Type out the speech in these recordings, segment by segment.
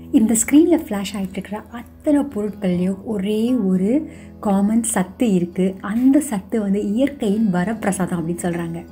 இந்த ஸ்க்ரீனில் ஃப்ளாஷ் ஆகிட்டு இருக்கிற அத்தனை பொருட்கள்லையும் ஒரே ஒரு காமன் சத்து இருக்குது அந்த சத்து வந்து இயற்கையின் வரப்பிரசாதம் அப்படின்னு சொல்கிறாங்க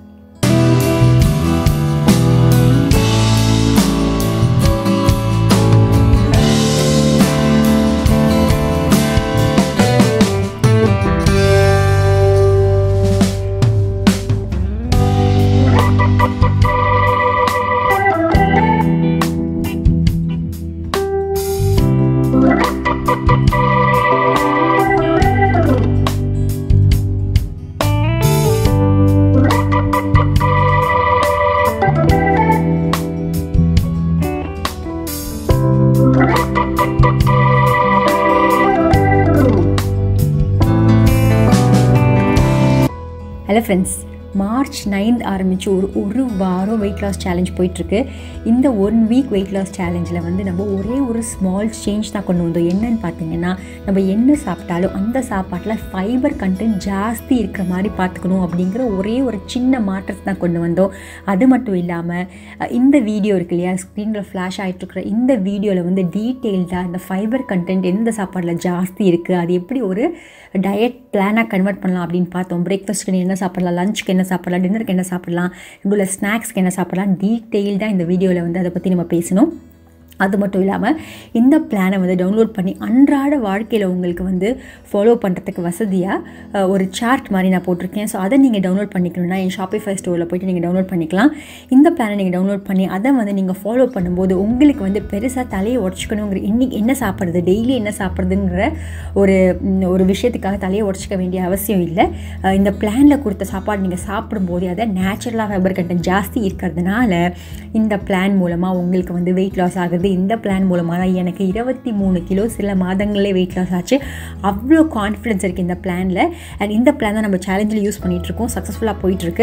ஹலோ ஃப்ரெண்ட்ஸ் மார்ச் நைன்த் ஆரம்பித்து ஒரு ஒரு வாரம் வெயிட் லாஸ் சேலஞ்ச் போயிட்டுருக்கு இந்த ஒன் வீக் வெயிட் லாஸ் சேலஞ்சில் வந்து நம்ம ஒரே ஒரு ஸ்மால் சேஞ்ச் தான் கொண்டு வந்தோம் என்னன்னு பார்த்தீங்கன்னா நம்ம என்ன சாப்பிட்டாலும் அந்த சாப்பாட்டில் ஃபைபர் கண்டென்ட் ஜாஸ்தி இருக்கிற மாதிரி பார்த்துக்கணும் அப்படிங்கிற ஒரே ஒரு சின்ன மாற்றத்தை தான் கொண்டு வந்தோம் அது மட்டும் இல்லாமல் இந்த வீடியோ இருக்கு இல்லையா ஸ்க்ரீனில் ஃப்ளாஷ் ஆகிட்டுருக்குற இந்த வீடியோவில் வந்து டீட்டெயில்டாக இந்த ஃபைபர் கண்டென்ட் எந்த சாப்பாடில் ஜாஸ்தி இருக்குது அது எப்படி ஒரு டயட் பிளானாக கன்வெர்ட் பண்ணலாம் அப்படின்னு பார்த்தோம் பிரேக்ஃபாஸ்ட்டுக்கு என்ன சாப்பிடலாம் லஞ்சுக்கு என்ன சாப்பிடலாம் டின்னருக்கு என்ன சாப்பிடலாம் இதில் ஸ்நாக்ஸ்க்கு என்ன சாப்பிடலாம் டீட்டெயில்டாக இந்த வீடியோவில் வந்து அதை பற்றி நம்ம பேசணும் அது மட்டும் இல்லாமல் இந்த பிளானை வந்து டவுன்லோட் பண்ணி அன்றாட வாழ்க்கையில் உங்களுக்கு வந்து ஃபாலோ பண்ணுறதுக்கு வசதியாக ஒரு சார்ட் மாதிரி நான் போட்டிருக்கேன் ஸோ அதை நீங்கள் டவுன்லோட் பண்ணிக்கணும்னா என் ஷாப்பிஃபை ஸ்டோரில் போய்ட்டு நீங்கள் டவுன்லோட் பண்ணிக்கலாம் இந்த பிளானை நீங்கள் டவுன்லோட் பண்ணி அதை வந்து நீங்கள் ஃபாலோ பண்ணும்போது உங்களுக்கு வந்து பெருசாக தலையை உடச்சிக்கணுங்கிற இன்றைக்கி என்ன சாப்பிட்றது டெய்லி என்ன சாப்பிட்றதுங்கிற ஒரு ஒரு விஷயத்துக்காக தலையை உடச்சிக்க வேண்டிய அவசியம் இல்லை இந்த பிளானில் கொடுத்த சாப்பாடு நீங்கள் சாப்பிடும்போது அதை நேச்சுரலாக ஃபைபர் கண்டென்ட் ஜாஸ்தி இருக்கிறதுனால இந்த பிளான் மூலமாக உங்களுக்கு வந்து வெயிட் லாஸ் ஆகுது இந்த பிளான் மூலமாக தான் எனக்கு இருபத்தி மூணு கிலோ சில மாதங்களே வெயிட் லாஸ் ஆச்சு அவ்வளோ கான்ஃபிடென்ஸ் இருக்குது இந்த பிளானில் அண்ட் இந்த பிளான் தான் நம்ம சேலஞ்சில் யூஸ் பண்ணிகிட்ருக்கோம் சக்ஸஸ்ஃபுல்லாக போயிட்டுருக்கு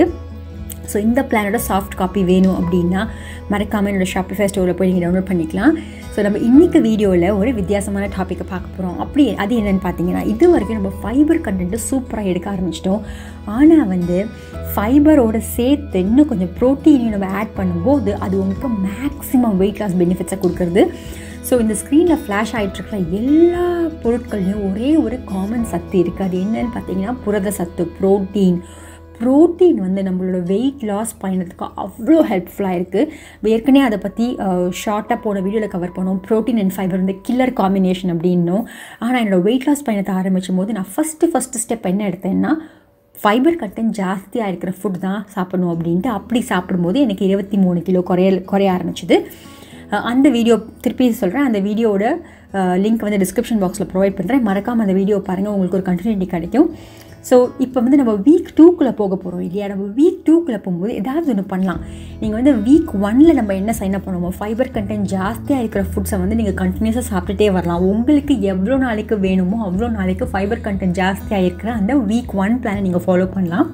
ஸோ இந்த பிளானோட சாஃப்ட் காப்பி வேணும் அப்படின்னா மறக்காமல் என்னோடய ஷாப்பிஃபை ஸ்டோரில் போய் நீங்கள் டவுன்லோட் பண்ணிக்கலாம் ஸோ நம்ம இன்றைக்கி வீடியோவில் ஒரு வித்தியாசமான டாப்பிக்கை பார்க்க போகிறோம் அப்படி அது என்னென்னு பார்த்தீங்கன்னா இது வரைக்கும் நம்ம ஃபைபர் கண்டென்ட்டு சூப்பராக எடுக்க ஆரம்பிச்சிட்டோம் ஆனால் வந்து ஃபைபரோட சேர்த்து இன்னும் கொஞ்சம் ப்ரோட்டீனையும் நம்ம ஆட் பண்ணும்போது அது உங்களுக்கு மேக்ஸிமம் வெயிட் லாஸ் பெனிஃபிட்ஸை கொடுக்குறது ஸோ இந்த ஸ்க்ரீனில் ஃப்ளாஷ் ஆகிட்டுருக்கிற எல்லா பொருட்கள்லையும் ஒரே ஒரு காமன் சத்து இருக்குது அது என்னன்னு பார்த்தீங்கன்னா புரத சத்து ப்ரோட்டீன் ப்ரோட்டீன் வந்து நம்மளோட வெயிட் லாஸ் பயணத்துக்கு அவ்வளோ ஹெல்ப்ஃபுல்லாக இருக்குது ஏற்கனவே அதை பற்றி ஷார்ட்டாக போன வீடியோவில் கவர் பண்ணோம் ப்ரோட்டீன் அண்ட் ஃபைபர் வந்து கில்லர் காம்பினேஷன் அப்படின்னும் ஆனால் என்னோடய வெயிட் லாஸ் பயணத்தை ஆரம்பிக்கும் போது நான் ஃபஸ்ட்டு ஃபஸ்ட்டு ஸ்டெப் என்ன எடுத்தேன்னா ஃபைபர் கண்டென்ட் ஜாஸ்தியாக இருக்கிற ஃபுட் தான் சாப்பிடணும் அப்படின்ட்டு அப்படி சாப்பிடும்போது எனக்கு இருபத்தி மூணு கிலோ குறைய குறைய ஆரம்பிச்சிது அந்த வீடியோ திருப்பி சொல்கிறேன் அந்த வீடியோட லிங்க் வந்து டிஸ்கிரிப்ஷன் பாக்ஸில் ப்ரொவைட் பண்ணுறேன் மறக்காமல் அந்த வீடியோ பாருங்கள் உங்களுக்கு ஒரு கண்டினியூட்டி கிடைக்கும் ஸோ இப்போ வந்து நம்ம வீக் டூக்குள்ளே போக போகிறோம் இல்லையா நம்ம வீக் டூக்குள்ளே போகும்போது ஏதாவது ஒன்று பண்ணலாம் நீங்கள் வந்து வீக் ஒனில் நம்ம என்ன சைன் அப் பண்ணுவோம் ஃபைபர் கண்டென்ட் ஜாஸ்தியாக இருக்கிற ஃபுட்ஸை வந்து நீங்கள் கண்டினியூஸாக சாப்பிட்டுட்டே வரலாம் உங்களுக்கு எவ்வளோ நாளைக்கு வேணுமோ அவ்வளோ நாளைக்கு ஃபைபர் கண்டென்ட் ஜாஸ்தியாக இருக்கிற அந்த வீக் ஒன் பிளானை நீங்கள் ஃபாலோ பண்ணலாம்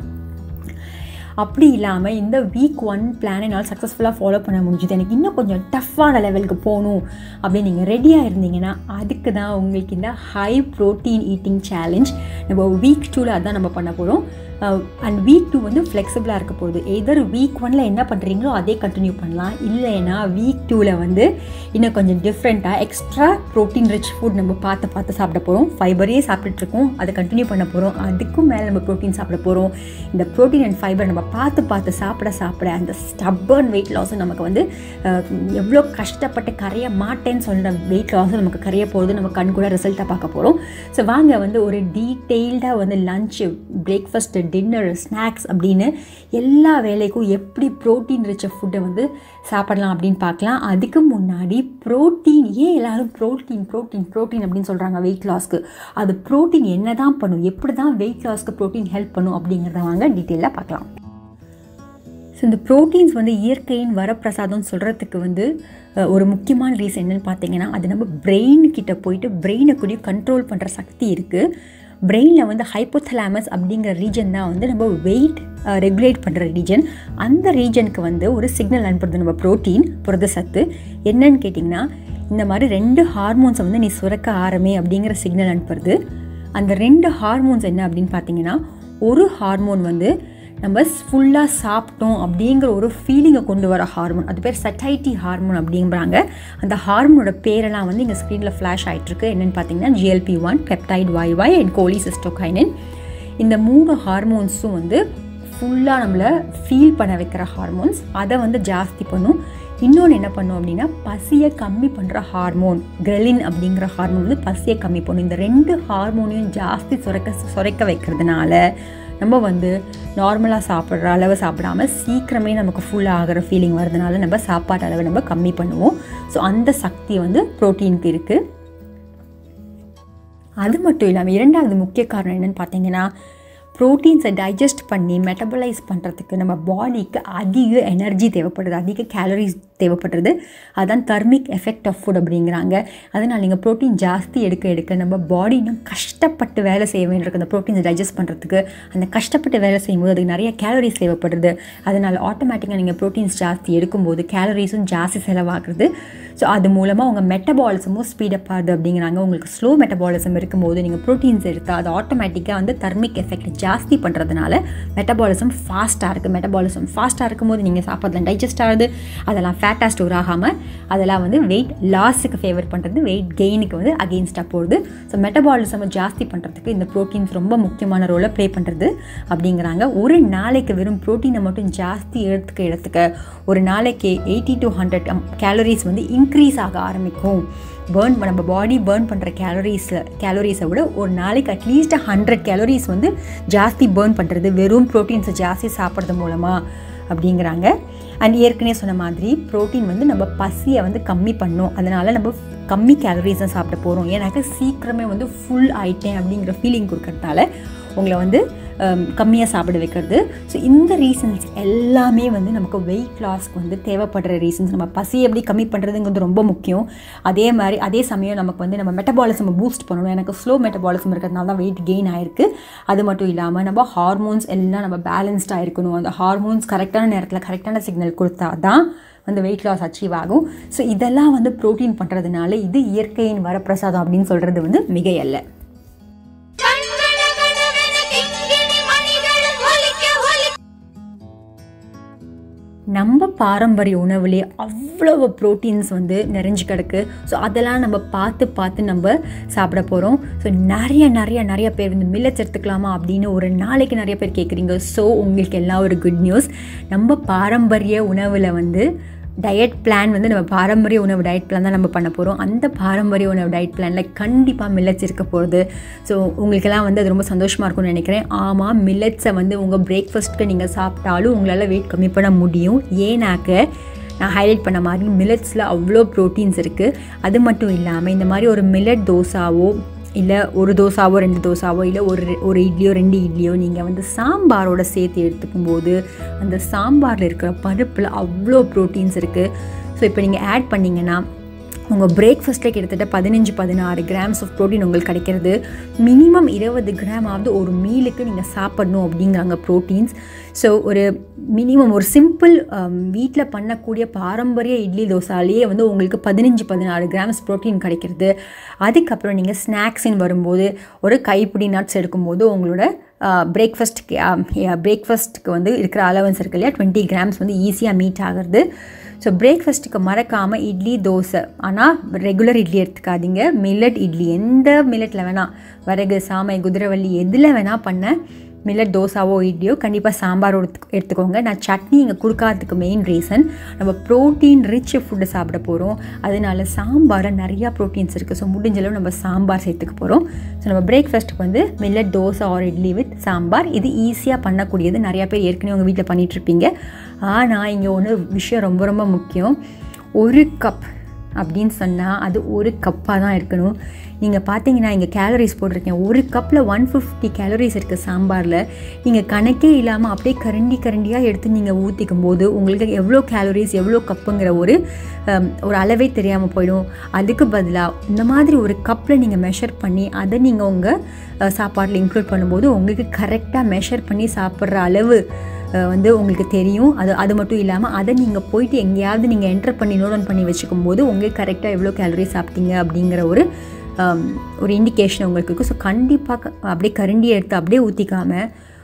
அப்படி இல்லாமல் இந்த வீக் ஒன் பிளான் என்னால் சக்ஸஸ்ஃபுல்லாக ஃபாலோ பண்ண முடிஞ்சுது எனக்கு இன்னும் கொஞ்சம் டஃப்பான லெவலுக்கு போகணும் அப்படின்னு நீங்கள் ரெடியாக இருந்தீங்கன்னா அதுக்கு தான் உங்களுக்கு இந்த ஹை ப்ரோட்டீன் ஈட்டிங் சேலஞ்ச் நம்ம வீக் டூவில் அதான் நம்ம பண்ண போகிறோம் அண்ட் வீக் டூ வந்து ஃப்ளெக்சிபிளாக இருக்க போகுது எதர் வீக் ஒனில் என்ன பண்ணுறீங்களோ அதே கண்டினியூ பண்ணலாம் இல்லைன்னா வீக் டூவில் வந்து இன்னும் கொஞ்சம் டிஃப்ரெண்ட்டாக எக்ஸ்ட்ரா ப்ரோட்டீன் ரிச் ஃபுட் நம்ம பார்த்து பார்த்து சாப்பிட போகிறோம் ஃபைபரே சாப்பிட்டுட்ருக்கோம் அதை கண்டினியூ பண்ண போகிறோம் அதுக்கும் மேலே நம்ம ப்ரோட்டீன் சாப்பிட போகிறோம் இந்த ப்ரோட்டீன் அண்ட் ஃபைபர் நம்ம பார்த்து பார்த்து சாப்பிட சாப்பிட அந்த ஸ்டப்பர்ன் வெயிட் லாஸும் நமக்கு வந்து எவ்வளோ கஷ்டப்பட்டு கரைய மாட்டேன்னு சொல்கிற வெயிட் லாஸும் நமக்கு கரைய போகிறது நம்ம கண் கூட ரிசல்ட்டாக பார்க்க போகிறோம் ஸோ வாங்க வந்து ஒரு டீட்டெயில்டாக வந்து லஞ்சு பிரேக்ஃபாஸ்ட்டு டின்னர் ஸ்நாக்ஸ் அப்படின்னு எல்லா வேலைக்கும் எப்படி ப்ரோட்டீன் ரிச்ச ஃபுட்டை வந்து சாப்பிடலாம் அப்படின்னு பார்க்கலாம் அதுக்கு முன்னாடி ப்ரோட்டீன் ஏன் எல்லோரும் ப்ரோட்டீன் ப்ரோட்டீன் ப்ரோட்டீன் அப்படின்னு சொல்கிறாங்க வெயிட் லாஸ்க்கு அது ப்ரோட்டீன் என்ன தான் பண்ணும் எப்படி தான் வெயிட் லாஸ்க்கு ப்ரோட்டீன் ஹெல்ப் பண்ணும் அப்படிங்கிறத வாங்க டீட்டெயிலாக பார்க்கலாம் ஸோ இந்த ப்ரோட்டீன்ஸ் வந்து இயற்கையின் வரப்பிரசாதம்னு சொல்கிறதுக்கு வந்து ஒரு முக்கியமான ரீசன் என்னென்னு பார்த்தீங்கன்னா அது நம்ம பிரெயின் கிட்ட போயிட்டு பிரெயினை கூடிய கண்ட்ரோல் பண்ணுற சக்தி இருக்குது பிரெயினில் வந்து ஹைப்போதலாமஸ் அப்படிங்கிற ரீஜன் தான் வந்து நம்ம வெயிட் ரெகுலேட் பண்ணுற ரீஜன் அந்த ரீஜனுக்கு வந்து ஒரு சிக்னல் அனுப்புறது நம்ம ப்ரோட்டீன் புரத சத்து என்னன்னு கேட்டிங்கன்னா இந்த மாதிரி ரெண்டு ஹார்மோன்ஸை வந்து நீ சுரக்க ஆரம்பி அப்படிங்கிற சிக்னல் அனுப்புறது அந்த ரெண்டு ஹார்மோன்ஸ் என்ன அப்படின்னு பார்த்தீங்கன்னா ஒரு ஹார்மோன் வந்து நம்ம ஃபுல்லாக சாப்பிட்டோம் அப்படிங்கிற ஒரு ஃபீலிங்கை கொண்டு வர ஹார்மோன் அது பேர் சட்டைட்டி ஹார்மோன் அப்படிங்கிறாங்க அந்த ஹார்மோனோட பேரெல்லாம் வந்து இங்கே ஸ்க்ரீனில் ஃப்ளாஷ் ஆகிட்டுருக்கு என்னென்னு பார்த்தீங்கன்னா GLP one peptide Y Y and cholecystokinin இந்த மூணு ஹார்மோன்ஸும் வந்து ஃபுல்லாக நம்மளை ஃபீல் பண்ண வைக்கிற ஹார்மோன்ஸ் அதை வந்து ஜாஸ்தி பண்ணும் இன்னொன்று என்ன பண்ணும் அப்படின்னா பசியை கம்மி பண்ணுற ஹார்மோன் கிரெலின் அப்படிங்கிற ஹார்மோன் வந்து பசியை கம்மி பண்ணும் இந்த ரெண்டு ஹார்மோனையும் ஜாஸ்தி சுரக்க சுரைக்க வைக்கிறதுனால நம்ம வந்து நார்மலாக சாப்பிட்ற அளவு சாப்பிடாம சீக்கிரமே நமக்கு ஃபுல் ஆகிற ஃபீலிங் வரதுனால நம்ம சாப்பாட்டு அளவை நம்ம கம்மி பண்ணுவோம் ஸோ அந்த சக்தி வந்து ப்ரோட்டீனுக்கு இருக்குது அது மட்டும் இல்லாமல் இரண்டாவது முக்கிய காரணம் என்னென்னு பார்த்தீங்கன்னா ப்ரோட்டீன்ஸை டைஜஸ்ட் பண்ணி மெட்டபலைஸ் பண்ணுறதுக்கு நம்ம பாடிக்கு அதிக எனர்ஜி தேவைப்படுது அதிக கேலரிஸ் தேவைப்படுறது அதுதான் தர்மிக் எஃபெக்ட் ஆஃப் ஃபுட் அப்படிங்கிறாங்க அதனால் நீங்கள் ப்ரோட்டீன் ஜாஸ்தி எடுக்க எடுக்க நம்ம பாடி இன்னும் கஷ்டப்பட்டு வேலை செய்ய வேண்டியிருக்கு அந்த ப்ரோட்டீன்ஸை டைஜஸ்ட் பண்ணுறதுக்கு அந்த கஷ்டப்பட்டு வேலை செய்யும்போது அதுக்கு நிறைய கேலரிஸ் தேவைப்படுது அதனால் ஆட்டோமேட்டிக்காக நீங்கள் ப்ரோட்டீன்ஸ் ஜாஸ்தி எடுக்கும்போது கேலரிஸும் ஜாஸ்தி செலவாகுது ஸோ அது மூலமாக உங்கள் மெட்டபாலிசமும் ஸ்பீடப் ஆகுது அப்படிங்கிறாங்க உங்களுக்கு ஸ்லோ மெட்டபாலிசம் இருக்கும்போது நீங்கள் ப்ரோட்டீன்ஸ் எடுத்தால் அது ஆட்டோமேட்டிக்காக வந்து தர்மிக் எஃபெக்ட் ஜாஸ்தி பண்ணுறதுனால மெட்டபாலிசம் ஃபாஸ்ட்டாக இருக்குது மெட்டபாலிசம் ஃபாஸ்ட்டாக இருக்கும்போது நீங்கள் சாப்பிட்றது டைஜஸ்ட் ஆகுது அதெல்லாம் ஃபேட்டாக ஸ்டோர் ஆகாமல் அதெல்லாம் வந்து வெயிட் லாஸுக்கு ஃபேவர் பண்ணுறது வெயிட் கெயினுக்கு வந்து அகெயின்ஸ்டாக போகுது ஸோ மெட்டபாலிசமை ஜாஸ்தி பண்ணுறதுக்கு இந்த ப்ரோட்டீன்ஸ் ரொம்ப முக்கியமான ரோலை ப்ளே பண்ணுறது அப்படிங்கிறாங்க ஒரு நாளைக்கு வெறும் ப்ரோட்டீனை மட்டும் ஜாஸ்தி எடுத்துக்க எடுத்துக்க ஒரு நாளைக்கு எயிட்டி டு ஹண்ட்ரட் கேலரிஸ் வந்து இன்க்ரீஸ் ஆக ஆரம்பிக்கும் பேர்ன் நம்ம பாடி பேர்ன் பண்ணுற கேலரிஸில் கேலரிஸை விட ஒரு நாளைக்கு அட்லீஸ்ட் ஹண்ட்ரட் கேலரிஸ் வந்து ஜாஸ்தி பேர்ன் பண்ணுறது வெறும் ப்ரோட்டீன்ஸை ஜாஸ்தி சாப்பிட்றது மூலமாக அப்படிங்கிறாங்க அண்ட் ஏற்கனவே சொன்ன மாதிரி ப்ரோட்டீன் வந்து நம்ம பசியை வந்து கம்மி பண்ணும் அதனால் நம்ம கம்மி கேலரிஸை சாப்பிட போகிறோம் ஏன்னாக்கா சீக்கிரமே வந்து ஃபுல் ஆயிட்டேன் அப்படிங்கிற ஃபீலிங் கொடுக்கறதால உங்களை வந்து கம்மியாக சாப்பிட வைக்கிறது ஸோ இந்த ரீசன்ஸ் எல்லாமே வந்து நமக்கு வெயிட் லாஸ்க்கு வந்து தேவைப்படுற ரீசன்ஸ் நம்ம பசி எப்படி கம்மி பண்ணுறதுங்கிறது ரொம்ப முக்கியம் அதே மாதிரி அதே சமயம் நமக்கு வந்து நம்ம மெட்டபாலிசம் பூஸ்ட் பண்ணணும் எனக்கு ஸ்லோ மெட்டபாலிசம் இருக்கிறதுனால தான் வெயிட் கெயின் ஆயிருக்கு அது மட்டும் இல்லாமல் நம்ம ஹார்மோன்ஸ் எல்லாம் நம்ம பேலன்ஸ்டாக இருக்கணும் அந்த ஹார்மோன்ஸ் கரெக்டான நேரத்தில் கரெக்டான சிக்னல் கொடுத்தா தான் வந்து வெயிட் லாஸ் அச்சீவ் ஆகும் ஸோ இதெல்லாம் வந்து ப்ரோட்டீன் பண்ணுறதுனால இது இயற்கையின் வரப்பிரசாதம் அப்படின்னு சொல்கிறது வந்து மிகையல்ல கண்கணகணவென கிங்கிணி மணிகளும் ஒலிக்க ஒலிக்க நம்ம பாரம்பரிய உணவுலே அவ்வளவு ப்ரோட்டீன்ஸ் வந்து நிறைஞ்சு கிடக்கு ஸோ அதெல்லாம் நம்ம பார்த்து பார்த்து நம்ம சாப்பிட போகிறோம் ஸோ நிறைய நிறைய நிறைய பேர் வந்து மில்லட்ஸ் எடுத்துக்கலாமா அப்படின்னு ஒரு நாளைக்கு நிறைய பேர் கேட்குறீங்க ஸோ உங்களுக்கு எல்லாம் ஒரு குட் நியூஸ் நம்ம பாரம்பரிய உணவில் வந்து டயட் பிளான் வந்து நம்ம பாரம்பரிய உணவு டயட் பிளான் தான் நம்ம பண்ண போகிறோம் அந்த பாரம்பரிய உணவு டயட் பிளானில் கண்டிப்பாக மில்லட்ஸ் இருக்க போகிறது ஸோ உங்களுக்கெல்லாம் வந்து அது ரொம்ப சந்தோஷமாக இருக்கும்னு நினைக்கிறேன் ஆமாம் மில்லட்ஸை வந்து உங்கள் பிரேக்ஃபாஸ்ட்டுக்கு நீங்கள் சாப்பிட்டாலும் உங்களால் வெயிட் கம்மி பண்ண முடியும் ஏன்னாக்க நான் ஹைலைட் பண்ண மாதிரி மில்லட்ஸில் அவ்வளோ ப்ரோட்டீன்ஸ் இருக்குது அது மட்டும் இல்லாமல் இந்த மாதிரி ஒரு மில்லட் தோசாவோ இல்லை ஒரு தோசாவோ ரெண்டு தோசாவோ இல்லை ஒரு ரெ- ஒரு இட்லியோ ரெண்டு இட்லியோ நீங்கள் வந்து சாம்பாரோட சேர்த்து எடுத்துக்கும் போது அந்த சாம்பாரில் இருக்கிற பருப்பில் அவ்வளோ ப்ரோட்டீன்ஸ் இருக்குது ஸோ இப்போ நீங்கள் ஆட் பண்ணிங்கன்னா உங்கள் பிரேக்ஃபாஸ்ட்டில் கிட்டத்தட்ட பதினஞ்சு பதினாறு கிராம்ஸ் ஆஃப் ப்ரோட்டீன் உங்களுக்கு கிடைக்கிறது மினிமம் இருபது கிராம் ஆவது ஒரு மீலுக்கு நீங்கள் சாப்பிடணும் அப்படிங்கிறாங்க ப்ரோட்டீன்ஸ் ஸோ ஒரு மினிமம் ஒரு சிம்பிள் வீட்டில் பண்ணக்கூடிய பாரம்பரிய இட்லி தோசாலேயே வந்து உங்களுக்கு பதினஞ்சு பதினாறு கிராம்ஸ் ப்ரோட்டீன் கிடைக்கிறது அதுக்கப்புறம் நீங்கள் ஸ்நாக்ஸ்ன்னு வரும்போது ஒரு கைப்பிடி நட்ஸ் எடுக்கும்போது உங்களோட பிரேக்ஃபாஸ்ட்டுக்கு பிரேக்ஃபாஸ்ட்டுக்கு வந்து இருக்கிற அலவன்ஸ் இருக்கு இல்லையா டுவெண்ட்டி கிராம்ஸ் வந்து ஈஸியாக மீட் ஆகிறது ஸோ பிரேக்ஃபாஸ்ட்டுக்கு மறக்காமல் இட்லி தோசை ஆனால் ரெகுலர் இட்லி எடுத்துக்காதீங்க மில்லட் இட்லி எந்த மில்லட்டில் வேணால் வரகு சாமை குதிரைவள்ளி எதில் வேணால் பண்ண மில்லட் தோசாவோ இட்லியோ கண்டிப்பாக சாம்பார் எடுத்து எடுத்துக்கோங்க நான் சட்னி இங்கே கொடுக்காததுக்கு மெயின் ரீசன் நம்ம ப்ரோட்டீன் ரிச் ஃபுட்டு சாப்பிட போகிறோம் அதனால சாம்பாரில் நிறையா ப்ரோட்டீன்ஸ் இருக்குது ஸோ முடிஞ்சளவு நம்ம சாம்பார் சேர்த்துக்க போகிறோம் ஸோ நம்ம பிரேக்ஃபாஸ்ட்டுக்கு வந்து millet dosa or idli with sambar இது ஈஸியாக பண்ணக்கூடியது நிறையா பேர் ஏற்கனவே உங்கள் வீட்டில் பண்ணிகிட்ருப்பீங்க ஆனால் இங்கே ஒன்று விஷயம் ரொம்ப ரொம்ப முக்கியம் ஒரு கப் அப்படின்னு சொன்னால் அது ஒரு கப்பாக தான் இருக்கணும் நீங்கள் பார்த்தீங்கன்னா இங்கே கேலரிஸ் போட்டிருக்கேன் ஒரு கப்பில் ஒன் ஃபிஃப்டி கேலரிஸ் இருக்குது சாம்பாரில் நீங்கள் கணக்கே இல்லாமல் அப்படியே கரண்டி கரண்டியாக எடுத்து நீங்கள் ஊற்றிக்கும் போது உங்களுக்கு எவ்வளோ கேலரிஸ் எவ்வளோ கப்புங்கிற ஒரு ஹம், ஒரு அளவே தெரியாமல் போயிடும் அதுக்கு பதிலாக இந்த மாதிரி ஒரு கப்பில் நீங்கள் மெஷர் பண்ணி அதை நீங்கள் உங்கள் சாப்பாட்டில் இன்க்ளூட் பண்ணும்போது உங்களுக்கு கரெக்டாக மெஷர் பண்ணி சாப்பிட்ற அளவு அஹ் வந்து உங்களுக்கு தெரியும் அது அது மட்டும் இல்லாமல் அதை நீங்கள் போயிட்டு எங்கேயாவது நீங்கள் என்டர் பண்ணி நோட் பண்ணி வச்சுக்கும் போது உங்களுக்கு கரெக்டாக எவ்வளோ கேலரி சாப்பிட்டீங்க அப்படிங்கிற ஒரு ஹம், ஒரு இண்டிகேஷன் உங்களுக்கு இருக்கும் ஸோ கண்டிப்பாக அப்படியே கரண்டி எடுத்து அப்படியே ஊற்றிக்காமல்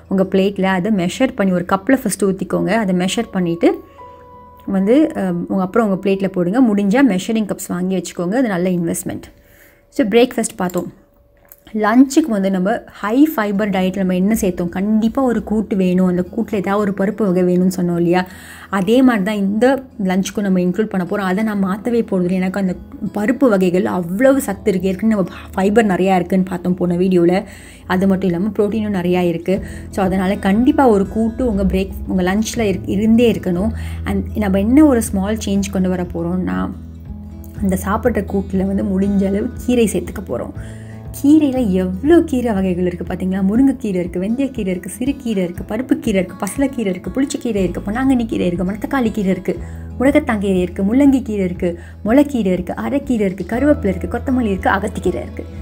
உங்கள் பிளேட்டில் அதை மெஷர் பண்ணி ஒரு கப்பில் ஃபஸ்ட்டு ஊற்றிக்கோங்க அதை மெஷர் பண்ணிவிட்டு வந்து அஹ், உங்க அப்புறம் உங்கள் பிளேட்டில் போடுங்க முடிஞ்சால் மெஷரிங் கப்ஸ் வாங்கி வச்சுக்கோங்க அது நல்ல இன்வெஸ்ட்மெண்ட் ஸோ பிரேக்ஃபாஸ்ட் பார்த்தோம் லஞ்சுக்கு வந்து நம்ம ஹை ஃபைபர் டயட்டில் நம்ம என்ன சேர்த்தோம் கண்டிப்பாக ஒரு கூட்டு வேணும் அந்த கூட்டில் ஏதாவது ஒரு பருப்பு வகை வேணும்னு சொன்னோம் இல்லையா அதே மாதிரி தான் இந்த லஞ்சுக்கும் நம்ம இன்க்ளூட் பண்ண போகிறோம் அதை நான் மாற்றவே போகிறது இல்லை. எனக்கு அந்த பருப்பு வகைகள் அவ்வளவு சத்து இருக்குது ஏற்கனவே நம்ம ஃபைபர் நிறையா இருக்குதுன்னு பார்த்தோம் போன வீடியோவில் அது மட்டும் இல்லாமல் ப்ரோட்டீனும் நிறையா இருக்குது ஸோ அதனால் கண்டிப்பாக ஒரு கூட்டு உங்கள் பிரேக் உங்கள் லஞ்சில் இரு இருந்தே இருக்கணும் அண்ட் நம்ம என்ன ஒரு ஸ்மால் சேஞ்ச் கொண்டு வர போகிறோம்னா அந்த சாப்பிட்ற கூட்டில் வந்து முடிஞ்ச அளவு கீரை சேர்த்துக்க போகிறோம் கீரையில் எவ்வளோ கீரை வகைகள் இருக்குது பார்த்தீங்களா முருங்கைக்கீரை இருக்குது வெந்தயக்கீரை இருக்குது சிறுகீரை இருக்குது பருப்புக்கீரை இருக்குது பசலைக்கீரை இருக்குது புளிச்சக்கீரை இருக்குது பொன்னாங்கண்ணி கீரை இருக்குது மணத்தக்காளி கீரை இருக்குது முடக்கத்தாங்கீரை இருக்குது முள்ளங்கி கீரை இருக்குது முளைக்கீரை இருக்குது அரைக்கீரை இருக்குது கருவேப்பிலை இருக்குது கொத்தமல்லி இருக்குது அகத்திக்கீரை இருக்குது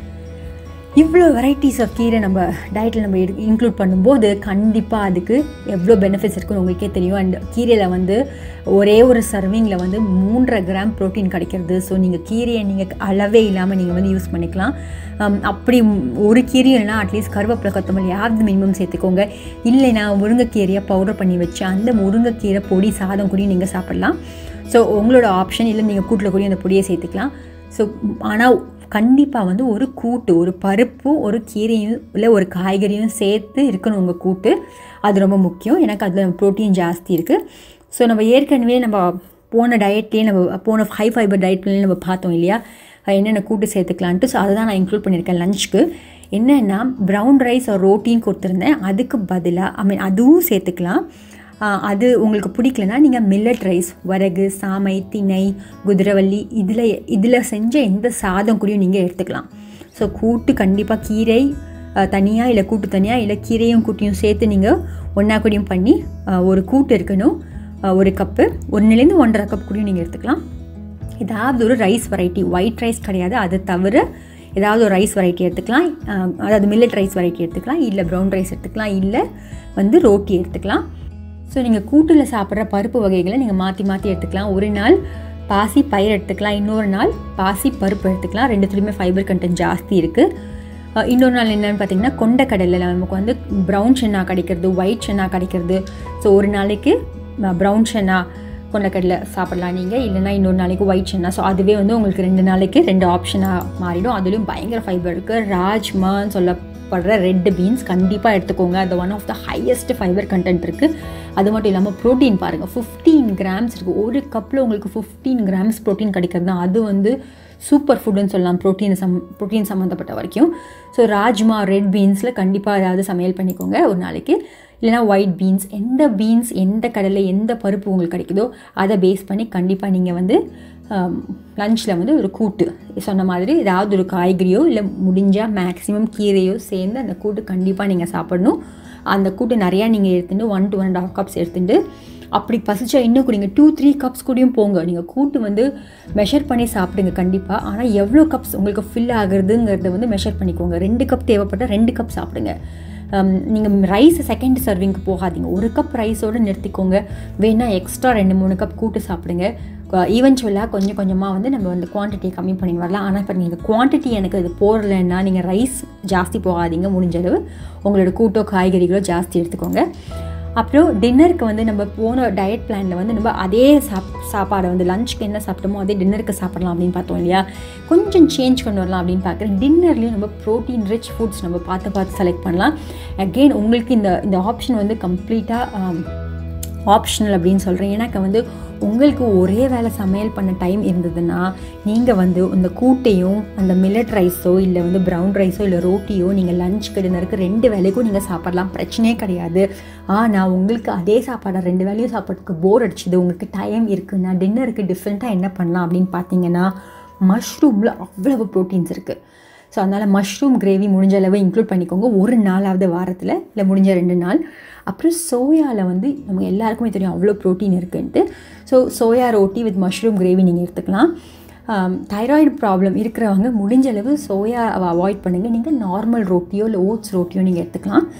இவ்வளோ வெரைட்டிஸ் ஆஃப் கீரை நம்ம டயட்டில் நம்ம இன்க்ளூட் பண்ணும்போது கண்டிப்பாக அதுக்கு எவ்வளோ பெனிஃபிட்ஸ் இருக்குன்னு உங்களுக்கே தெரியும் அண்ட் கீரையில் வந்து ஒரே ஒரு சர்விங்கில் வந்து மூன்றரை கிராம் ப்ரோட்டீன் கிடைக்கிறது ஸோ நீங்கள் கீரையை நீங்கள் அளவே இல்லாமல் நீங்கள் வந்து யூஸ் பண்ணிக்கலாம் Um, அப்படி ஒரு கீரையும் இல்லைனா அட்லீஸ்ட் கருவேப்பிலை கொத்தமல்லி யாவது மினிமம் சேர்த்துக்கோங்க இல்லைனா முருங்கைக்கீரையை பவுடர் பண்ணி வச்சு அந்த முருங்கைக்கீரை பொடி சாதம் கூடயும் நீங்கள் சாப்பிட்லாம் ஸோ உங்களோட ஆப்ஷன் இல்லை நீங்கள் கூட்டில் கூடிய அந்த பொடியை சேர்த்துக்கலாம் ஸோ ஆனால் கண்டிப்பாக வந்து ஒரு கூட்டு ஒரு பருப்பும் ஒரு கீரையும் இல்லை ஒரு காய்கறியும் சேர்த்து இருக்கணும் உங்கள் கூட்டு அது ரொம்ப முக்கியம் எனக்கு அதில் ப்ரோட்டீன் ஜாஸ்தி இருக்குது ஸோ நம்ம ஏற்கனவே நம்ம போன டயட்லேயே நம்ம போன ஹை ஃபைபர் டயட்லேயே நம்ம பார்த்தோம் இல்லையா என்னென்ன கூட்டு சேர்த்துக்கலான்ட்டு ஸோ அதை தான் நான் இன்க்ளூட் பண்ணியிருக்கேன் லஞ்சுக்கு என்னென்னா ப்ரௌன் ரைஸ் ஒரு ரோட்டின்னு கொடுத்துருந்தேன் அதுக்கு பதிலாக ஐ மீன் அதுவும் சேர்த்துக்கலாம் ஆஹ் அது உங்களுக்கு பிடிக்கலனா நீங்கள் மில்லட் ரைஸ் வரகு சாமை திணை குதிரவள்ளி இதில் இதில் செஞ்ச எந்த சாதம் கூடயும் நீங்கள் எடுத்துக்கலாம் ஸோ கூட்டு கண்டிப்பாக கீரை தனியாக இல்லை கூட்டு தனியாக இல்லை கீரையும் கூட்டியும் சேர்த்து நீங்கள் ஒன்றா கூடயும் பண்ணி ஆஹ் ஒரு கூட்டு இருக்கணும் ஆஹ் ஒரு கப்பு ஒன்றுலேருந்து ஒன்றரை கப் கூடயும் நீங்கள் எடுத்துக்கலாம் ஏதாவது ஒரு ரைஸ் வெரைட்டி ஒயிட் ரைஸ் கிடையாது அதை தவிர ஏதாவது ஒரு ரைஸ் வெரைட்டி எடுத்துக்கலாம் ஆஹ் அதாவது மில்லட் ரைஸ் வெரைட்டி எடுத்துக்கலாம் இல்லை ப்ரௌன் ரைஸ் எடுத்துக்கலாம் இல்லை வந்து ரோட்டி எடுத்துக்கலாம் ஸோ நீங்கள் கூட்டில் சாப்பிட்ற பருப்பு வகைகளை நீங்கள் மாற்றி மாற்றி எடுத்துக்கலாம் ஒரு நாள் பாசி பயிர் எடுத்துக்கலாம் இன்னொரு நாள் பாசி பருப்பு எடுத்துக்கலாம் ரெண்டுத்துலேயுமே ஃபைபர் கண்டென்ட் ஜாஸ்தி இருக்குது இன்னொரு நாள் என்னென்னு பார்த்தீங்கன்னா கொண்டக்கடலை நமக்கு வந்து ப்ரௌன் சென்னா கிடைக்கிறது ஒயிட் சென்னா கிடைக்கிறது ஸோ ஒரு நாளைக்கு ப்ரௌன் சென்னா கொண்டக்கடலை சாப்பிடலாம் நீங்கள் இல்லைனா இன்னொரு நாளைக்கு ஒயிட் சென்னா ஸோ அதுவே வந்து உங்களுக்கு ரெண்டு நாளைக்கு ரெண்டு ஆப்ஷனாக மாறிடும் அதுலேயும் பயங்கர ஃபைபர் இருக்குது ராஜ்மான்னு சொல்லப்படுற ரெட் பீன்ஸ் கண்டிப்பாக எடுத்துக்கோங்க அது one of the highest fibre content இருக்குது அது மட்டும் இல்லாமல் ப்ரோட்டீன் பாருங்கள் ஃபிஃப்டீன் கிராம்ஸ் இருக்குது ஒரு கப்பில் உங்களுக்கு ஃபிஃப்டீன் கிராம்ஸ் ப்ரோட்டீன் கிடைக்கிறது தான் அது வந்து சூப்பர் ஃபுட்டுன்னு சொல்லலாம் ப்ரோட்டீன் சம் ப்ரோட்டீன் சம்மந்தப்பட்ட வரைக்கும் ஸோ ராஜ்மா ரெட் பீன்ஸில் கண்டிப்பாக ஏதாவது சமையல் பண்ணிக்கோங்க ஒரு நாளைக்கு இல்லைனா ஒயிட் பீன்ஸ் எந்த பீன்ஸ் எந்த கடலை எந்த பருப்பு உங்களுக்கு கிடைக்குதோ அதை பேஸ் பண்ணி கண்டிப்பாக நீங்கள் வந்து லஞ்சில் வந்து ஒரு கூட்டு சொன்ன மாதிரி ஏதாவது ஒரு காய்கறியோ இல்லை முடிஞ்சால் மேக்ஸிமம் கீரையோ சேர்ந்து அந்த கூட்டு கண்டிப்பாக நீங்கள் சாப்பிடணும் அந்த கூட்டு நிறையா நீங்கள் எடுத்துட்டு one to one and half cups எடுத்துட்டு அப்படி பசிச்சா இன்னும் குடிங்க டூ த்ரீ கப்ஸ் கூடயும் போங்க நீங்கள் கூட்டு வந்து மெஷர் பண்ணி சாப்பிடுங்க கண்டிப்பாக ஆனால் எவ்வளோ கப்ஸ் உங்களுக்கு ஃபில் ஆகுறதுங்கிறத வந்து மெஷர் பண்ணிக்கோங்க ரெண்டு கப் தேவைப்பட்டால் ரெண்டு கப் சாப்பிடுங்க நீங்கள் ரைஸ் செகண்ட் சர்விங்க்கு போகாதீங்க ஒரு கப் ரைஸோடு நிறுத்திக்கோங்க வேணால் எக்ஸ்ட்ரா ரெண்டு மூணு கப் கூட்டு சாப்பிடுங்க ஈவென்ச்சுவலாக கொஞ்சம் கொஞ்சமாக வந்து நம்ம வந்து குவான்டிட்டியை கம்மி பண்ணி வரலாம் ஆனால் இப்போ நீங்கள் குவான்டிட்டி எனக்கு இது போடலைன்னா நீங்கள் ரைஸ் ஜாஸ்தி போகாதீங்க முடிஞ்ச அளவு உங்களோட கூட்டோ காய்கறிகளோ ஜாஸ்தி எடுத்துக்கோங்க அப்புறம் டின்னருக்கு வந்து நம்ம போன டயட் பிளானில் வந்து நம்ம அதே சாப் சாப்பாடை வந்து லஞ்சுக்கு என்ன சாப்பிட்டோமோ அதே டின்னருக்கு சாப்பிடலாம் அப்படின்னு பார்த்தோம் இல்லையா கொஞ்சம் சேஞ்ச் கொண்டு வரலாம் அப்படின்னு பார்க்குறேன் டின்னர்லேயும் நம்ம ப்ரோட்டீன் ரிச் ஃபுட்ஸ் நம்ம பார்த்து பார்த்து செலக்ட் பண்ணலாம் அகெயின் உங்களுக்கு இந்த இந்த ஆப்ஷன் வந்து கம்ப்ளீட்டாக ஆப்ஷனல் அப்படின்னு சொல்கிறேன் எனக்கு வந்து உங்களுக்கு ஒரே வேலை சமையல் பண்ண டைம் இருந்ததுன்னா நீங்கள் வந்து இந்த கூட்டையும் அந்த மில்லட் ரைஸோ இல்லை வந்து ப்ரௌன் ரைஸோ இல்லை ரோட்டியோ நீங்கள் லஞ்சுக்கு டின்னருக்கு ரெண்டு வேலைக்கும் நீங்கள் சாப்பிடலாம் பிரச்சனையே கிடையாது ஆனால் உங்களுக்கு அதே சாப்பாடை ரெண்டு வேலையும் சாப்பிட்றதுக்கு போர் அடிச்சுது உங்களுக்கு டைம் இருக்குன்னா டின்னருக்கு டிஃப்ரெண்ட்டாக என்ன பண்ணலாம் அப்படின்னு பார்த்தீங்கன்னா மஷ்ரூமில் அவ்வளவு ப்ரோட்டீன்ஸ் இருக்குது ஸோ அதனால் மஷ்ரூம் கிரேவி முடிஞ்ச அளவு இன்க்ளூட் பண்ணிக்கோங்க ஒரு நாளாவது வாரத்தில் இல்லை முடிஞ்ச ரெண்டு நாள் அப்புறம் சோயாவில் வந்து நம்ம எல்லாருக்குமே தெரியும் அவ்வளோ ப்ரோட்டீன் இருக்குன்ட்டு so soya roti with mushroom gravy நீங்கள் எடுத்துக்கலாம் தைராய்டு ப்ராப்ளம் இருக்கிறவங்க முடிஞ்ச அளவு சோயாவை அவாய்ட் பண்ணுங்கள் நீங்கள் நார்மல் ரோட்டியோ இல்லை ஓட்ஸ் ரோட்டியோ நீங்கள் எடுத்துக்கலாம்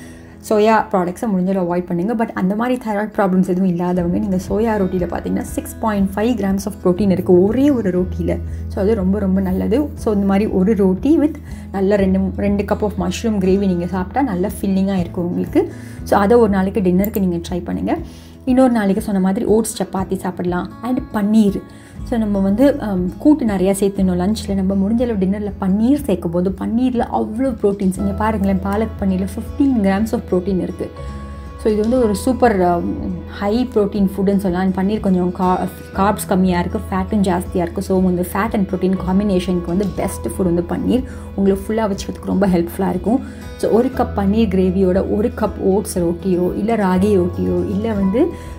சோயா ப்ராடக்ட்ஸை முடிஞ்சளவு அவாய்ட் பண்ணுங்கள் பட் அந்த மாதிரி தைராய்ட் ப்ராப்ளம்ஸ் எதுவும் இல்லாதவங்க நீங்கள் சோயா ரொட்டியில் பார்த்தீங்கன்னா six point five grams of protein இருக்குது ஒரே ஒரு ரொட்டியில் ஸோ அது ரொம்ப ரொம்ப நல்லது ஸோ இந்த மாதிரி ஒரு ரொட்டி வித் நல்ல ரெண்டு ரெண்டு கப் ஆஃப் மஷ்ரூம் கிரேவி நீங்கள் சாப்பிட்டா நல்ல ஃபில்லிங்காக இருக்கும் உங்களுக்கு ஸோ அதை ஒரு நாளைக்கு டின்னருக்கு நீங்கள் ட்ரை பண்ணுங்கள் இன்னொரு நாளைக்கு சொன்ன மாதிரி ஓட்ஸ் சப்பாத்தி சாப்பிடலாம் அண்ட் பன்னீர் ஸோ நம்ம வந்து ஹம், கூட்டு நிறையா சேர்த்துணும் லஞ்சில் நம்ம முடிஞ்ச அளவு டின்னரில் பன்னீர் சேர்க்கும் போது பன்னீரில் அவ்வளோ ப்ரோட்டீன்ஸ் இங்கே பாருங்களேன் பாலக் பன்னீரில் ஃபிஃப்டீன் கிராம்ஸ் ஆஃப் ப்ரோட்டீன் இருக்குது ஸோ இது வந்து ஒரு சூப்பர் ஹை ப்ரோட்டீன் ஃபுட்டுன்னு சொல்லலாம் And பன்னீர் கொஞ்சம் கா கார்ப்ஸ் கம்மியாக இருக்குது ஃபேட்டும் ஜாஸ்தியாக இருக்குது ஸோ வந்து ஃபேட் அண்ட் ப்ரோட்டீன் காம்பினேஷனுக்கு வந்து பெஸ்ட் ஃபுட் வந்து பன்னீர் உங்களுக்கு ஃபுல்லாக வச்சுக்கிறதுக்கு ரொம்ப ஹெல்ப்ஃபுல்லாக இருக்கும் ஸோ ஒரு கப் பன்னீர் கிரேவியோட ஒரு கப் ஓட்ஸ் ரொட்டியோ இல்லை ராகி ரொட்டியோ இல்லை வந்து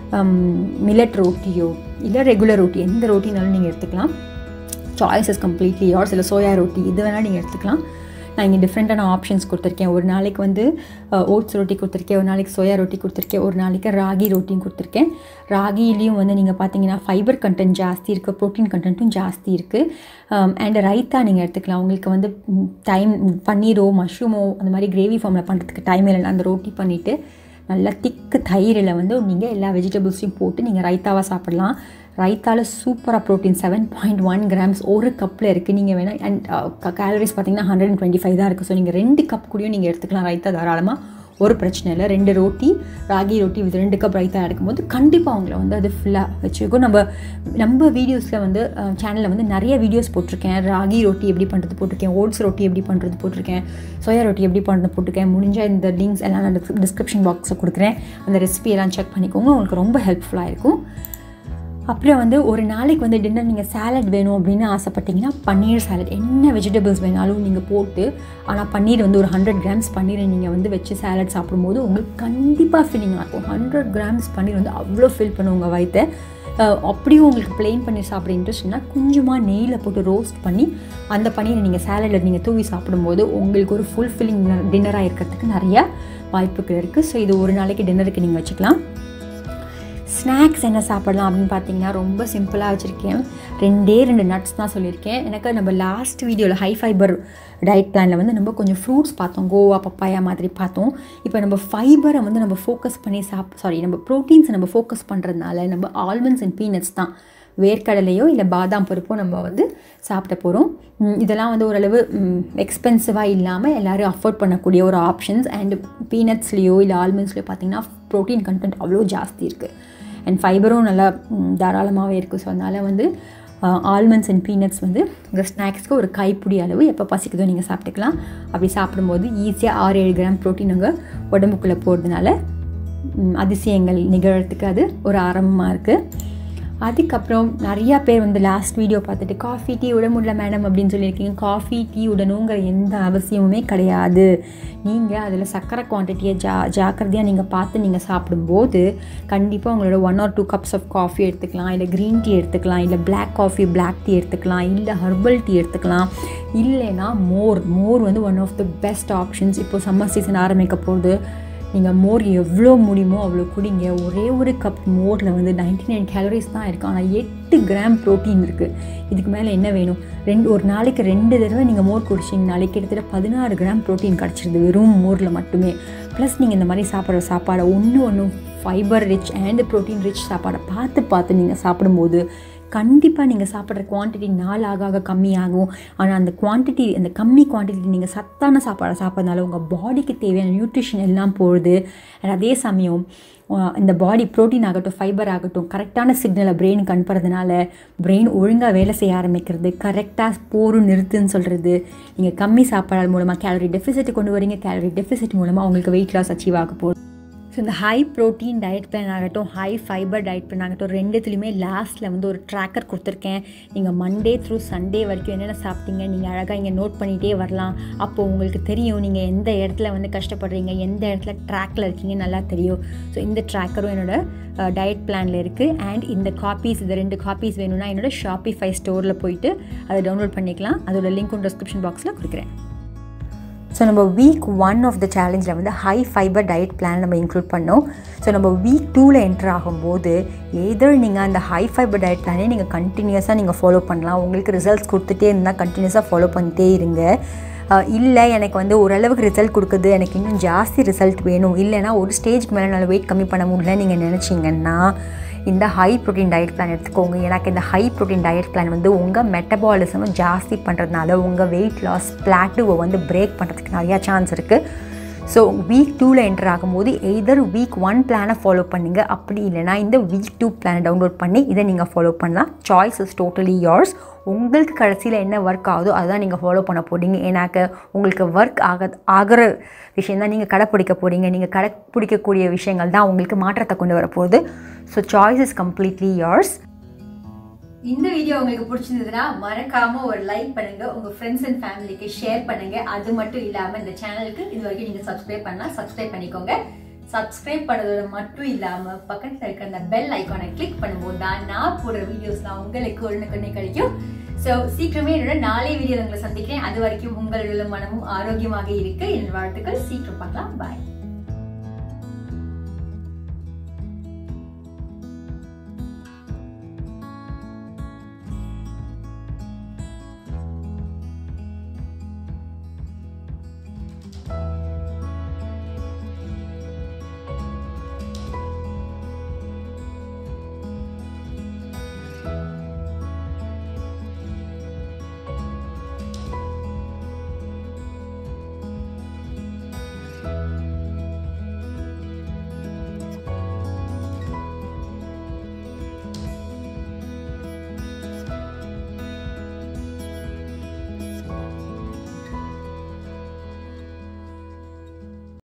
மில்லட் ரொட்டியோ இல்லை ரெகுலர் ரொட்டி எந்த ரொட்டினாலும் நீங்கள் எடுத்துக்கலாம் சாய்ஸஸ் கம்ப்ளீட்லி யார்ஸ் இல்லை சோயா ரொட்டி இது வேணால் நீங்கள் எடுத்துக்கலாம் நான் இங்கே டிஃப்ரெண்ட்டான ஆப்ஷன்ஸ் கொடுத்துருக்கேன் ஒரு நாளைக்கு வந்து ஓட்ஸ் ரொட்டி கொடுத்துருக்கேன் ஒரு நாளைக்கு சோயா ரொட்டி கொடுத்துருக்கேன் ஒரு நாளைக்கு ராகி ரொட்டியும் கொடுத்துருக்கேன் ராகிலையும் வந்து நீங்கள் பார்த்தீங்கன்னா ஃபைபர் கண்டென்ட் ஜாஸ்தி இருக்குது ப்ரோட்டீன் கண்டென்ட்டும் ஜாஸ்தி இருக்குது அண்ட் ரைத்தா நீங்கள் எடுத்துக்கலாம் உங்களுக்கு வந்து டைம் பன்னீரோ மஷ்ரூமோ அந்த மாதிரி கிரேவி ஃபார்மில் பண்ணுறதுக்கு டைம் இல்லைன்னா அந்த ரொட்டி பண்ணிவிட்டு நல்லா திக்கு தயிரில் வந்து நீங்கள் எல்லா வெஜிடபிள்ஸையும் போட்டு நீங்கள் ரைத்தாவாக சாப்பிடலாம் ரைத்தால சூப்பராக protein seven point one grams ஒரு கப்பில் இருக்குது நீங்கள் வேணால் அண்ட் கேலரிஸ் பார்த்தீங்கன்னா ஹண்ட்ரட் அண்ட் டுவெண்ட்டி ஃபைவ் தான் இருக்குது ஸோ நீங்கள் ரெண்டு கப் கூடயும் நீங்கள் எடுத்துக்கலாம் ரைத்தா தாராளமாக ஒரு பிரச்சனை இல்லை ரெண்டு ரொட்டி ராகி ரொட்டி வித் ரெண்டு கப் ரைத்தா எடுக்கும்போது கண்டிப்பாக அவங்கள வந்து அது ஃபுல்லாக வச்சுருக்கோம் நம்ம நம்ம வீடியோஸில் வந்து சேனலில் வந்து நிறைய வீடியோஸ் போட்டிருக்கேன் ராகி ரொட்டி எப்படி பண்ணுறது போட்டிருக்கேன் ஓட்ஸ் ரொட்டி எப்படி பண்ணுறது போட்டிருக்கேன் சோயா ரொட்டி எப்படி பண்ணுறது போட்டிருக்கேன் முடிஞ்ச இந்த லிங்க்ஸ் எல்லாம் நான் டிஸ்கிரிப்ஷன் பாக்ஸில் கொடுக்குறேன் அந்த ரெசிபி எல்லாம் செக் பண்ணிக்கோங்க உங்களுக்கு ரொம்ப ஹெல்ப்ஃபுல்லாக இருக்கும் அப்புறம் வந்து ஒரு நாளைக்கு வந்து டின்னர் நீங்கள் சாலட் வேணும் அப்படின்னு ஆசைப்பட்டீங்கன்னா பன்னீர் சாலட் என்ன வெஜிடபிள்ஸ் வேணாலும் நீங்கள் போட்டு ஆனால் பன்னீர் வந்து ஒரு ஹண்ட்ரட் கிராம்ஸ் பன்னீரை நீங்கள் வந்து வச்சு சாலட் சாப்பிடும்போது உங்களுக்கு கண்டிப்பாக ஃபீலிங்காக இருக்கும் ஹண்ட்ரட் கிராம்ஸ் பன்னீர் வந்து அவ்வளோ ஃபில் பண்ணும் உங்கள் வயிற்றை அஹ் அப்படியும் உங்களுக்கு plain பன்னீர் சாப்பிட இன்ட்ரெஸ்ட்னா கொஞ்சமாக நெய்யில் போட்டு ரோஸ்ட் பண்ணி அந்த பன்னீரை நீங்கள் சாலடில் நீங்கள் தூவி சாப்பிடும்போது உங்களுக்கு ஒரு ஃபுல் ஃபில்லிங் டின்னராக இருக்கிறதுக்கு நிறைய வாய்ப்புகள் இருக்குது ஸோ இது ஒரு நாளைக்கு டின்னருக்கு நீங்கள் வச்சுக்கலாம் ஸ்நாக்ஸ் என்ன சாப்பிடலாம் அப்படின்னு பார்த்தீங்கன்னா ரொம்ப சிம்பிளாக வச்சுருக்கேன் ரெண்டே ரெண்டு நட்ஸ் தான் சொல்லியிருக்கேன் எனக்கு நம்ம லாஸ்ட் வீடியோவில் ஹை ஃபைபர் டயட் பிளானில் வந்து நம்ம கொஞ்சம் ஃப்ரூட்ஸ் பார்த்தோம் கோவா பப்பாயா மாதிரி பார்த்தோம் இப்போ நம்ம ஃபைபரை வந்து நம்ம ஃபோக்கஸ் பண்ணி சாப் சாரி நம்ம ப்ரோட்டீன்ஸை நம்ம ஃபோக்கஸ் பண்ணுறதுனால நம்ம ஆல்மண்ட்ஸ் அண்ட் பீனட்ஸ் தான் வேர்க்கடலையோ இல்லை பாதாம் பருப்போ நம்ம வந்து சாப்பிட போகிறோம் இதெல்லாம் வந்து ஓரளவு எக்ஸ்பென்சிவாக இல்லாமல் எல்லோரும் அஃபோர்ட் பண்ணக்கூடிய ஒரு ஆப்ஷன்ஸ் அண்ட் பீனட்ஸ்லேயோ இல்லை ஆல்மண்ட்ஸ்லையோ பார்த்தீங்கன்னா ப்ரோட்டீன் கண்டென்ட் அவ்வளோ ஜாஸ்தி இருக்குது அண்ட் ஃபைபரும் நல்லா ம், தாராளமாகவே இருக்குது ஸோ அதனால் வந்து ஆல்மண்ட்ஸ் அண்ட் பீனட்ஸ் வந்து உங்கள் ஸ்நாக்ஸ்க்கு ஒரு கைப்பிடி அளவு எப்போ பசிக்குதோ நீங்கள் சாப்பிட்டுக்கலாம் அப்படி சாப்பிடும்போது ஈஸியாக ஆறு ஏழு கிராம் ப்ரோட்டீன் உங்கள் உடம்புக்குள்ளே போகிறதுனால ம், அதிசயங்கள் நிகழறதுக்கு அது ஒரு ஆரம்பமாக இருக்குது அதுக்கப்புறம் நிறையா பேர் வந்து லாஸ்ட் வீடியோ பார்த்துட்டு காஃபி டீ விட முடியல மேடம் அப்படின்னு சொல்லியிருக்கீங்க காஃபி டீ விடணுங்கிற எந்த அவசியமுமே கிடையாது நீங்கள் அதில் சர்க்கரை குவான்டிட்டியை ஜா ஜாக்கிரதையாக நீங்கள் பார்த்து நீங்கள் சாப்பிடும்போது கண்டிப்பாக உங்களோட one or two cups of coffee எடுத்துக்கலாம் இல்லை க்ரீன் டீ எடுத்துக்கலாம் இல்லை Black காஃபி Black டீ எடுத்துக்கலாம் இல்லை ஹர்பல் டீ எடுத்துக்கலாம் இல்லைன்னா மோர் மோர் வந்து one of the best options இப்போ சம்மர் சீசன் ஆரம்பிக்க போகுது நீங்கள் மோர் எவ்வளோ முடியுமோ அவ்வளோ குடிங்க ஒரே ஒரு கப் மோரில் வந்து 99 நைன் கேலரிஸ் தான் இருக்குது ஆனால் எட்டு கிராம் ப்ரோட்டீன் இருக்குது இதுக்கு மேலே என்ன வேணும் ரெண்டு ஒரு நாளைக்கு ரெண்டு தடவை நீங்கள் மோர் குடிச்சிங்கனாலே கிட்டத்தட்ட பதினாறு கிராம் ப்ரோட்டீன் கிடச்சிருது வெறும் மோரில் மட்டுமே ப்ளஸ் நீங்கள் இந்த மாதிரி சாப்பிட்ற சாப்பாடை ஒன்று ஒன்று fibre rich and protein rich சாப்பாடை பார்த்து பார்த்து நீங்கள் சாப்பிடும்போது கண்டிப்பாக நீங்கள் சாப்பிட்ற குவான்டிட்டி நாள் ஆக ஆக கம்மியாகும் ஆனால் அந்த குவான்டிட்டி அந்த கம்மி குவான்டிட்டி நீங்கள் சத்தான சாப்பாடை சாப்பிட்றதுனால உங்கள் பாடிக்கு தேவையான நியூட்ரிஷன் எல்லாம் போகுது And அதே சமயம் அஹ், இந்த பாடி ப்ரோட்டீன் ஆகட்டும் ஃபைபர் ஆகட்டும் கரெக்டான சிக்னலை பிரெயினுக்கு அனுப்புறதுனால பிரெயின் ஒழுங்காக வேலை செய்ய ஆரம்பிக்கிறது கரெக்டாக போரும் நிறுத்துன்னு சொல்கிறது நீங்கள் கம்மி சாப்பாடு மூலமாக கேலரி டெஃபிசிட் கொண்டு வரீங்க கேலரி டெஃபிசிட் மூலமாக உங்களுக்கு வெயிட் லாஸ் அச்சீவ் ஆக போகுது ஸோ இந்த ஹை ப்ரோட்டீன் டயட் பிளான் ஆகட்டும் ஹை ஃபைபர் டயட் பிளான் ஆகட்டும் ரெண்டுத்துலேயுமே லாஸ்ட்டில் வந்து ஒரு ட்ராக்கர் கொடுத்துருக்கேன் நீங்கள் மண்டே த்ரூ சண்டே வரைக்கும் என்னென்ன சாப்பிட்டீங்க நீங்கள் அழகாக இங்கே நோட் பண்ணிகிட்டே வரலாம் அப்போது உங்களுக்கு தெரியும் நீங்கள் எந்த இடத்துல வந்து கஷ்டப்படுறீங்க எந்த இடத்துல ட்ராக்கில் இருக்கீங்க நல்லா தெரியும் ஸோ இந்த ட்ராக்கரும் என்னோட டயட் பிளானில் இருக்குது அண்ட் இந்த காப்பீஸ் இது ரெண்டு காப்பீஸ் வேணும்னா என்னோட ஷாப்பிஃபை ஸ்டோரில் போயிட்டு அதை டவுன்லோட் பண்ணிக்கலாம் அதோட லிங்க் டிஸ்கிரிப்ஷன் பாக்ஸில் கொடுக்குறேன் ஸோ நம்ம வீக் ஒன் ஆஃப் த சேலஞ்சில் வந்து ஹை ஃபைபர் டயட் பிளான் நம்ம இன்க்ளூட் பண்ணோம் ஸோ நம்ம வீக் டூவில் என்டர் ஆகும்போது எதர் நீங்கள் அந்த ஹை ஃபைபர் டயட் பிளானே நீங்கள் கண்டினியூஸாக நீங்கள் ஃபாலோ பண்ணலாம் உங்களுக்கு ரிசல்ட்ஸ் கொடுத்துட்டே இருந்தால் கண்டினியூஸாக ஃபாலோ பண்ணிட்டே இருங்க இல்லை எனக்கு வந்து ஓரளவுக்கு ரிசல்ட் கொடுக்குது எனக்கு இன்னும் ஜாஸ்தி ரிசல்ட் வேணும் இல்லைனா ஒரு ஸ்டேஜ்க்கு மேலே என்னால் வெயிட் கம்மி பண்ண முடியல நீங்கள் நினச்சிங்கன்னா இந்த ஹை ப்ரோட்டீன் டயட் பிளான் எடுத்துக்கோங்க எனக்கு இந்த ஹை ப்ரோட்டீன் டயட் பிளான் வந்து உங்கள் மெட்டபாலிசமும் ஜாஸ்தி பண்ணுறதுனால உங்கள் வெயிட் லாஸ் பிளாட்டுவை வந்து பிரேக் பண்ணுறதுக்கு நிறையா சான்ஸ் இருக்குது ஸோ வீக் டூவில் என்டர் ஆகும்போது எய்தர் வீக் ஒன் பிளானை ஃபாலோ பண்ணுங்க அப்படி இல்லைனா இந்த வீக் டூ பிளானை டவுன்லோட் பண்ணி இதை நீங்கள் ஃபாலோ பண்ணலாம் சாய்ஸ் இஸ் டோட்டலி yours உங்களுக்கு கடைசியில் என்ன ஒர்க் ஆகுதோ அதுதான் நீங்கள் ஃபாலோ பண்ண போகிறீங்க ஏன்னாக்க உங்களுக்கு ஒர்க் ஆக ஆகிற விஷயம் தான் நீங்கள் கடைப்பிடிக்க போகிறீங்க நீங்கள் கடைப்பிடிக்கக்கூடிய விஷயங்கள் தான் உங்களுக்கு மாற்றத்தை கொண்டு வர போகுது so choice is completely yours இந்த வீடியோ உங்களுக்கு பிடிச்சிருந்ததுன்னா மறக்காம ஒரு லைக் பண்ணுங்க உங்க ஃப்ரெண்ட்ஸ் அண்ட் ஃபேமிலிக்கு ஷேர் பண்ணுங்க அது மட்டும் இல்லாம இந்த சேனலுக்கு இது வரைக்கும் நீங்க சப்ஸ்கிரைப் பண்ணலாம் சப்ஸ்கிரைப் பண்ணிக்கோங்க சப்ஸ்கிரைப் பண்ணதோட மட்டும் இல்லாம பக்கத்துல இருக்க அந்த பெல் ஐக்கானை கிளிக் பண்ணும்போது தான் நான் போடுற வீடியோஸ்லாம் உங்களுக்கு ஒன்று கிடைக்கும் ஸோ சீக்கிரமே என்னோட நாளைய வீடியோ உங்களை சந்திக்கிறேன் அது வரைக்கும் உங்களுடைய மனமும் ஆரோக்கியமாக இருக்கு என் வாழ்த்துக்கள் சீக்கிரம் பார்க்கலாம் பாய்